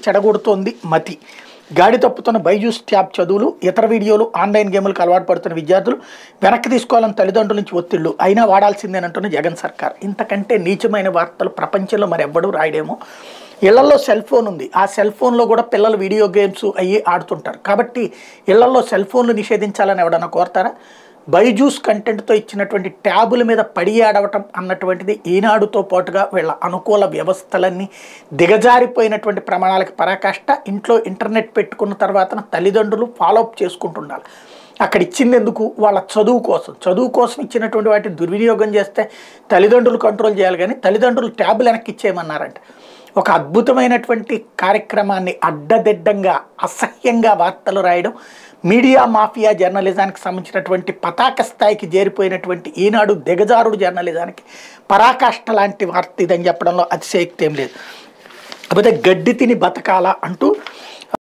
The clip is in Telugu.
చెడగొడుతోంది మతి గాడి తప్పుతున్న బైజూస్ ట్యాబ్ చదువులు ఇతర వీడియోలు ఆన్లైన్ గేములకు అలవాటు పడుతున్న విద్యార్థులు వెనక్కి తీసుకోవాలని తల్లిదండ్రుల నుంచి ఒత్తిళ్లు అయినా వాడాల్సిందేనంటున్న జగన్ సర్కార్ ఇంతకంటే నీచమైన వార్తలు ప్రపంచంలో మరెవ్వడూ రాయడేమో ఇళ్లలో సెల్ ఫోన్ ఉంది ఆ సెల్ ఫోన్లో కూడా పిల్లలు వీడియో గేమ్స్ అయ్యి ఆడుతుంటారు కాబట్టి ఇళ్లలో సెల్ ఫోన్లు నిషేధించాలని ఎవడన్నా కోరతారా బైజూస్ కంటెంట్తో ఇచ్చినటువంటి ట్యాబుల మీద పడి ఆడవటం అన్నటువంటిది ఈనాడుతో పాటుగా వీళ్ళ అనుకూల వ్యవస్థలన్నీ దిగజారిపోయినటువంటి ప్రమాణాలకు పరాకాష్ట ఇంట్లో ఇంటర్నెట్ పెట్టుకున్న తర్వాత తల్లిదండ్రులు ఫాలోఅప్ చేసుకుంటుండాలి అక్కడ ఇచ్చింది ఎందుకు వాళ్ళ చదువు కోసం చదువు కోసం ఇచ్చినటువంటి వాటిని దుర్వినియోగం చేస్తే తల్లిదండ్రులు కంట్రోల్ చేయాలి కానీ తల్లిదండ్రులు ట్యాబులు వెనక్కి ఇచ్చేయమన్నారంట ఒక అద్భుతమైనటువంటి కార్యక్రమాన్ని అడ్డదిడ్డంగా అసహ్యంగా వార్తలు రాయడం మీడియా మాఫియా జర్నలిజానికి సంబంధించినటువంటి పతాక స్థాయికి చేరిపోయినటువంటి ఈనాడు దిగజారుడు జర్నలిజానికి పరాకాష్ట లాంటి వార్త ఇదని చెప్పడంలో అతిశయక్తి ఏం లేదు కాకపోతే గడ్డి తిని బతకాలా అంటూ